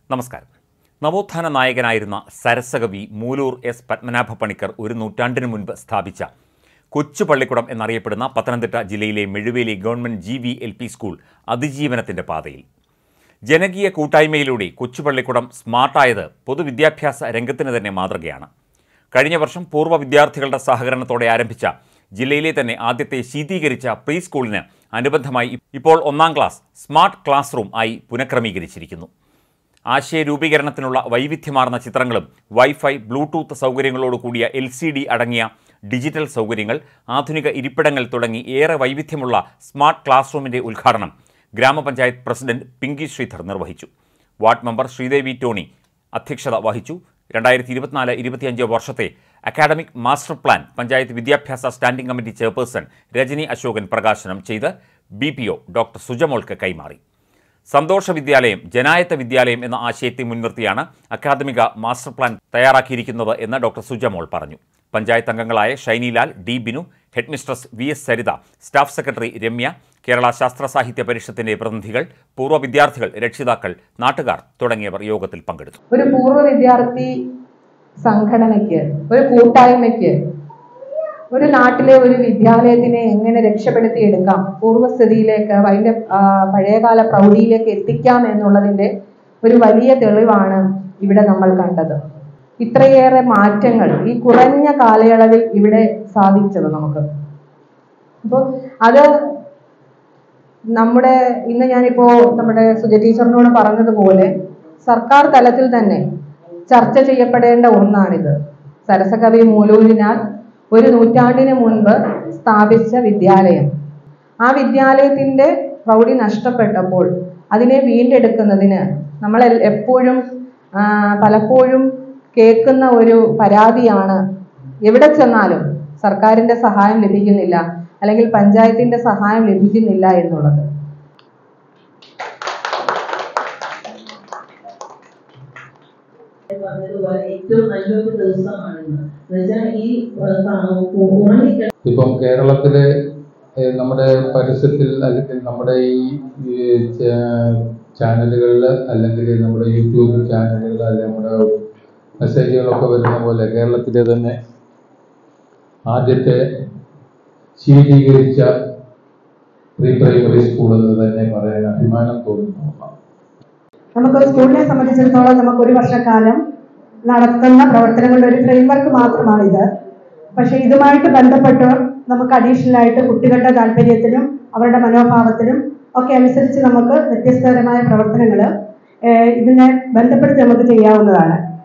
നമസ്കാരം നവോത്ഥാന നായകനായിരുന്ന സരസകവി മൂലൂർ എസ് പത്മനാഭ പണിക്കർ ഒരു നൂറ്റാണ്ടിന് മുൻപ് സ്ഥാപിച്ച കൊച്ചു പള്ളിക്കുടം എന്നറിയപ്പെടുന്ന പത്തനംതിട്ട ജില്ലയിലെ Mezhuveli government G V L P school അതിജീവനത്തിൻ്റെ പാതയിൽ ജനകീയ കൂട്ടായ്മയിലൂടെ കൊച്ചുപള്ളിക്കുടം സ്മാർട്ടായത് പൊതുവിദ്യാഭ്യാസ രംഗത്തിന് തന്നെ മാതൃകയാണ് കഴിഞ്ഞ വർഷം പൂർവ്വ വിദ്യാർത്ഥികളുടെ സഹകരണത്തോടെ ആരംഭിച്ച ജില്ലയിലെ തന്നെ ആദ്യത്തെ ശീതീകരിച്ച പ്രീ സ്കൂളിന് അനുബന്ധമായി ഇപ്പോൾ ഒന്നാം ക്ലാസ് സ്മാർട്ട് ക്ലാസ് റൂം ആയി പുനഃക്രമീകരിച്ചിരിക്കുന്നു ആശയ രൂപീകരണത്തിനുള്ള വൈവിധ്യമാർന്ന ചിത്രങ്ങളും വൈഫൈ ബ്ലൂടൂത്ത് സൗകര്യങ്ങളോട് കൂടിയ എൽ സി ഡി അടങ്ങിയ ഡിജിറ്റൽ സൗകര്യങ്ങൾ ആധുനിക ഇരിപ്പിടങ്ങൾ തുടങ്ങി ഏറെ വൈവിധ്യമുള്ള സ്മാർട്ട് ക്ലാസ് റൂമിൻ്റെ ഉദ്ഘാടനം ഗ്രാമപഞ്ചായത്ത് പ്രസിഡന്റ് പിങ്കി ശ്രീധർ നിർവഹിച്ചു വാർഡ് മെമ്പർ ശ്രീദേവി ടോണി അധ്യക്ഷത വഹിച്ചു രണ്ടായിരത്തി ഇരുപത്തിനാല് ഇരുപത്തിയഞ്ച് വർഷത്തെ അക്കാഡമിക് മാസ്റ്റർ പ്ലാൻ പഞ്ചായത്ത് വിദ്യാഭ്യാസ standing committee chairperson Rajani Ashokan പ്രകാശനം ചെയ്ത് ബി പി ഒ ഡോക്ടർ സുജമോൾക്ക് കൈമാറി സന്തോഷ വിദ്യാലയം ജനായത്ത വിദ്യാലയം എന്ന ആശയത്തെ മുൻനിർത്തിയാണ് അക്കാദമിക മാസ്റ്റർ പ്ലാൻ തയ്യാറാക്കിയിരിക്കുന്നത് എന്ന് ഡോക്ടർ സുജമോൾ പറഞ്ഞു പഞ്ചായത്ത് അംഗങ്ങളായ Shinilal D Binu headmistress V S Saritha staff secretary Ramya Kerala ശാസ്ത്ര സാഹിത്യ പരിഷത്തിന്റെ പ്രതിനിധികൾ പൂർവ്വ വിദ്യാർത്ഥികൾ രക്ഷിതാക്കൾ നാട്ടുകാർ തുടങ്ങിയവർ യോഗത്തിൽ പങ്കെടുത്തു ഒരു പൂർവ്വ വിദ്യാർത്ഥി സംഘടനയ്ക്ക് ഒരു കൂട്ടായ്മയ്ക്ക് ഒരു നാട്ടിലെ ഒരു വിദ്യാലയത്തിനെ എങ്ങനെ രക്ഷപ്പെടുത്തിയെടുക്കാം പൂർവ്വസ്ഥിതിയിലേക്ക് അതിൻ്റെ ആ, പഴയകാല പ്രൗഢിയിലേക്ക് എത്തിക്കാം എന്നുള്ളതിൻ്റെ ഒരു വലിയ തെളിവാണ് ഇവിടെ നമ്മൾ കണ്ടത് ഇത്രയേറെ മാറ്റങ്ങൾ ഈ കുറഞ്ഞ കാലയളവിൽ ഇവിടെ സാധിച്ചത് നമുക്ക് അപ്പോൾ അത് നമ്മുടെ ഇന്ന് ഞാനിപ്പോ നമ്മുടെ സുജ ടീച്ചറിനോട് പറഞ്ഞതുപോലെ സർക്കാർ തലത്തിൽ തന്നെ ചർച്ച ചെയ്യപ്പെടേണ്ട ഒന്നാണിത് സരസകവി മൂലൂരിനാൽ ഒരു നൂറ്റാണ്ടിന് മുൻപ് സ്ഥാപിച്ച വിദ്യാലയം ആ വിദ്യാലയത്തിന്റെ പ്രൗഢി നഷ്ടപ്പെട്ടപ്പോൾ അതിനെ വീണ്ടെടുക്കുന്നതിന് നമ്മൾ എൽ- എപ്പോഴും ആ, പലപ്പോഴും കേൾക്കുന്ന ഒരു പരാതിയാണ് എവിടെ ചെന്നാലും സർക്കാരിന്റെ സഹായം ലഭിക്കുന്നില്ല അല്ലെങ്കിൽ പഞ്ചായത്തിന്റെ സഹായം ലഭിക്കുന്നില്ല എന്നുള്ളത് പറഞ്ഞതുപോലെ ഏറ്റവും നല്ലൊരു ദിവസമാണിന്ന് എന്നുവെച്ചാൽ ഈ ഉറങ്ങി ഇപ്പം കേരളത്തിലെ ഏഹ്, നമ്മുടെ പരസ്യത്തിൽ അല്ലെങ്കിൽ നമ്മുടെ ഈ ഈ ചാ- ചാനലുകളിൽ അല്ലെങ്കിൽ നമ്മുടെ യൂട്യൂബ് ചാനലുകൾ അല്ലെങ്കിൽ നമ്മുടെ മെസ്സേജുകളൊക്കെ വരുന്ന പോലെ കേരളത്തിലെ തന്നെ ആദ്യത്തെ ശീതീകരിച്ച പ്രീ പ്രൈമറി സ്കൂൾ എന്ന് തന്നെ പറയാൻ അഭിമാനം തോന്നുന്നു ഒന്നാണ്. നമുക്ക് സ്കൂളിനെ സംബന്ധിച്ചിടത്തോളം നമുക്ക് ഒരു വർഷക്കാലം നടത്തുന്ന പ്രവർത്തനങ്ങളുടെ ഒരു ഫ്രെയിംവർക്ക് മാത്രമാണിത് പക്ഷെ ഇതുമായിട്ട് ബന്ധപ്പെട്ട് നമുക്ക് അഡീഷണൽ ആയിട്ട് കുട്ടികളുടെ താല്പര്യത്തിനും അവരുടെ മനോഭാവത്തിനും ഒക്കെ അനുസരിച്ച് നമുക്ക് വ്യത്യസ്തതരമായ പ്രവർത്തനങ്ങൾ ഇതിനെ ബന്ധപ്പെടുത്തി നമുക്ക് ചെയ്യാവുന്നതാണ്